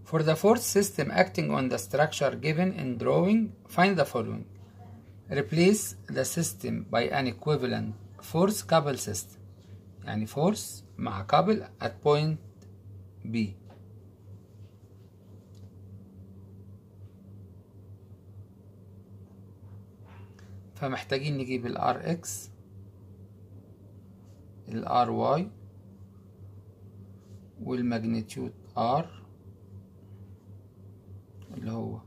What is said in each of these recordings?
For the force system acting on the structure given in drawing, find the following. Replace the system by an equivalent force couple system. يعني force مع couple at point B. فمحتاجين نجيب ال Rx ال Ry والماجنتيود R اللي هو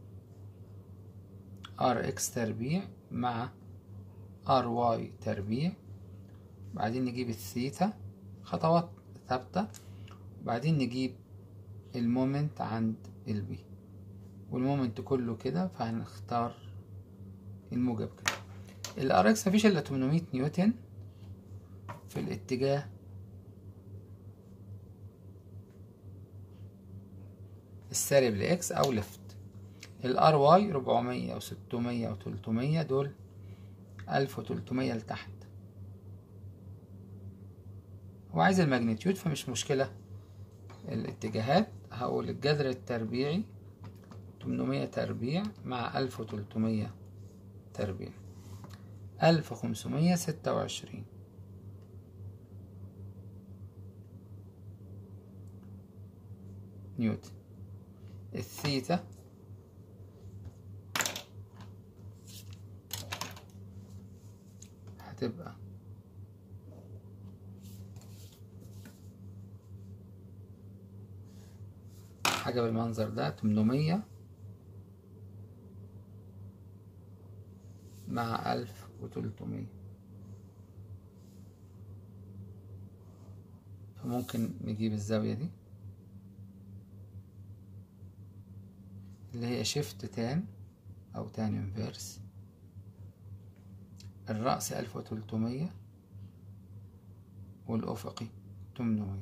Rx تربيع مع Ry تربيع بعدين نجيب الثيتا خطوات ثابتة وبعدين نجيب المومنت عند البي والمومنت كله كده فهنختار الموجب كده الار اكس مفيش الا 800 نيوتن في الاتجاه السالب لاكس او ليفت الار واي 400 و600 و300 دول 1300 لتحت هو عايز الماجنتيود فمش مشكلة الاتجاهات هقول الجذر التربيعي 800 تربيع مع 1300 تربيع 1526 نيوتن الثيتا هتبقى حاجة بالمنظر ده 800 مع ألف وتلتمية فممكن نجيب الزاوية دي اللي هي شيفت تان أو تان انفيرس الرأس ألف وتلتمية والأفقي تمنمية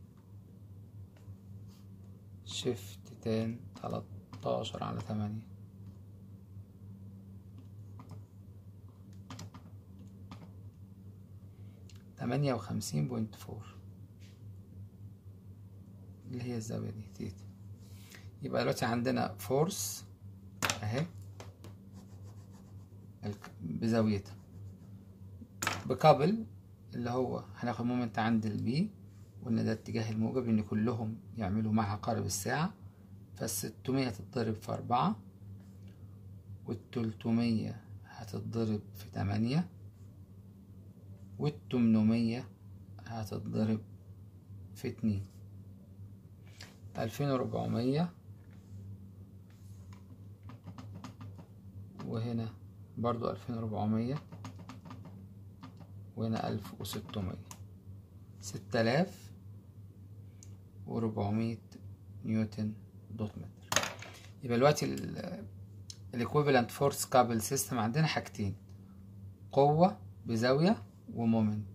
شيفت تان تلاتاشر على تمانية تمانية وخمسين بوينت فور اللي هي الزاوية دي تيتا يبقى دلوقتي عندنا فورس اهي بزاويتها بكابل اللي هو هناخد مومنت عند البي وان ده اتجاه الموجب ان كلهم يعملوا مع عقارب الساعة فالستمية هتتضرب في أربعة والتلتمية هتتضرب في تمانية والتمنمية هتتضرب في اتنين ألفين وربعمية وهنا برضو ألفين وربعمية وهنا ألف وستمية ستة آلاف وربعمية نيوتن دوت متر يبقى دلوقتي الايكويفالنت فورس كابل سيستم عندنا حاجتين قوة بزاوية ومومنت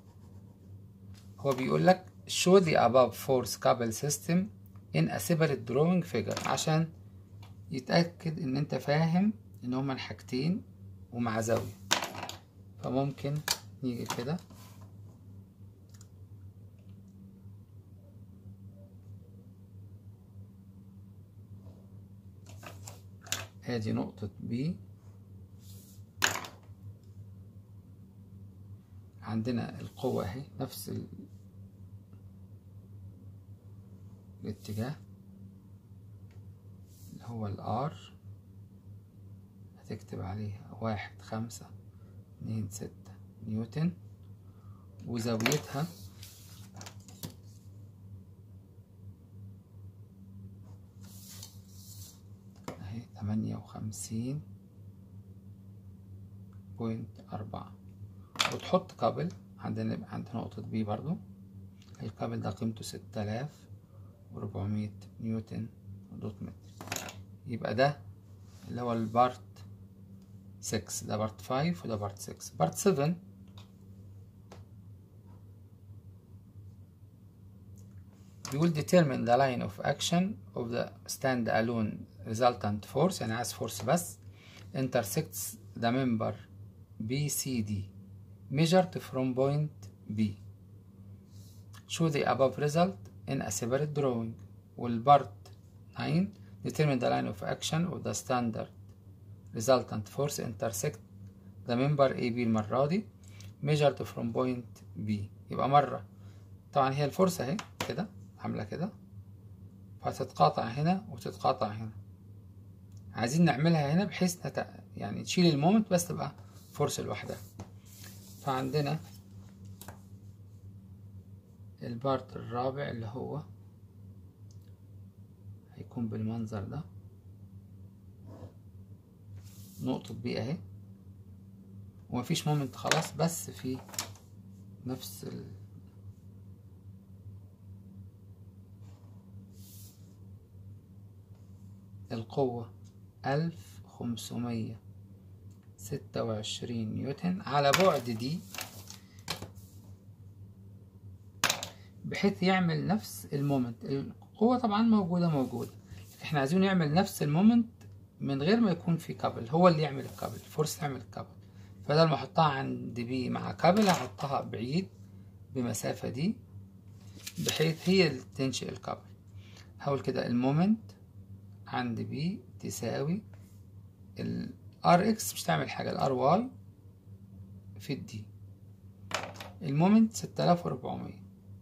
هو بيقول لك show the above force couple system in a separate drawing figure عشان يتأكد ان انت فاهم ان هما الحاجتين ومع زاوية فممكن نيجي كده ادي نقطة B عندنا القوة اهي نفس ال... الاتجاه اللي هو الار هتكتب عليها واحد خمسة اتنين ستة نيوتن وزاويتها اهي تمانية وخمسين بوينت أربعة وتحط كابل عندنا عند نقطة بي برضو الكابل ده قيمته ستة آلاف وربعمية نيوتن دوت متر يبقى ده اللي هو البارت 6 ده بارت 5 وده بارت 6 بارت 7 بيقول determine the line of action of the stand alone resultant force يعني عايز force بس intersects the member BCD measured from point B show the above result in a separate drawing والبارت عين determine the line of action of the standard resultant force intersect the member AB المرة دي measured from point B يبقى مرة طبعا هي الفرصة اهي كده عاملة كده فهتتقاطع هنا وتتقاطع هنا عايزين نعملها هنا بحيث نت... يعني تشيل المومنت بس تبقى فرصة لوحدها فعندنا البارت الرابع اللي هو هيكون بالمنظر ده نقطة بي اهي ومفيش مومنت خلاص بس في نفس ال... القوة ألف خمسمية ستة وعشرين نيوتن على بعد دي بحيث يعمل نفس المومنت القوة طبعا موجودة موجودة احنا عايزين يعمل نفس المومنت من غير ما يكون في كابل هو اللي يعمل الكابل الفورس تعمل الكابل بدل ما احطها عند بي مع كابل هحطها بعيد بمسافة دي بحيث هي اللي تنشئ الكابل هقول كده المومنت عند بي تساوي ال RX مش تعمل حاجة ال RY في الدي المومنت ستة آلاف وأربعمية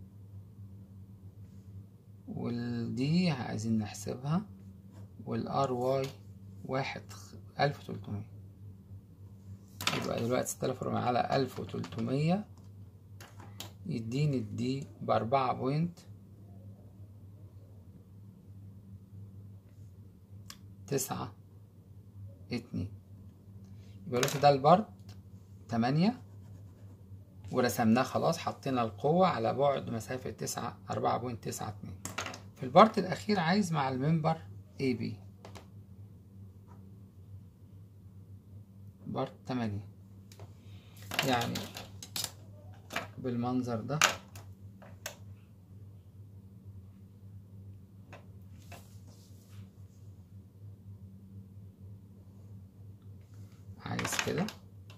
والدي عايزين نحسبها والار واي واحد ألف وتلتمية يبقى دلوقتي ستة آلاف وأربعمية على ألف وتلتمية يديني الدي بأربعة بوينت تسعة اتنين يبقى دلوقتي ده البرد تمانية ورسمناه خلاص حطينا القوة على بعد مسافة تسعة أربعة بوينت تسعة اتنين في البارت الأخير عايز مع المنبر AB بارت تمانية يعني بالمنظر ده عايز كده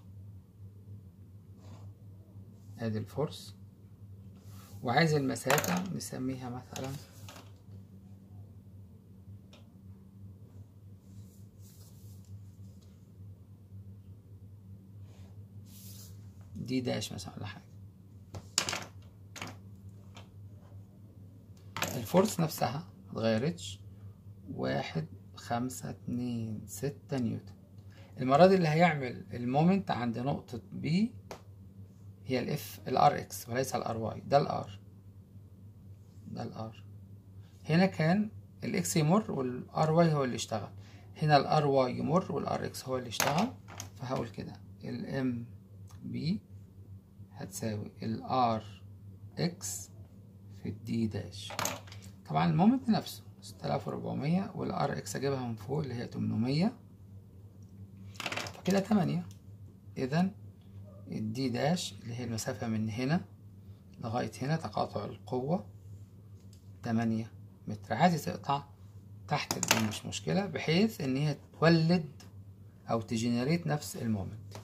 ادي الفورس وعايز المسافة نسميها مثلا دي داش مثلا ولا حاجة الفورس نفسها متغيرتش واحد خمسة اتنين ستة نيوتن المرة دي اللي هيعمل المومنت عند نقطة بي هي الاف الار اكس وليس الار واي ده الار ده الار هنا كان الاكس يمر والار واي هو اللي اشتغل هنا الار واي يمر والار اكس هو اللي اشتغل فهقول كده الام بي هتساوي الار اكس في الدي داش طبعا المومنت نفسه ستة آلاف وأربعمية والار اكس اجيبها من فوق اللي هي تمنمية فكده تمانية اذا الدي داش اللي هي المسافة من هنا لغاية هنا تقاطع القوة تمانية متر عايز تقطع تحت الدي مش مشكلة بحيث ان هي تولد او تجنريت نفس المومنت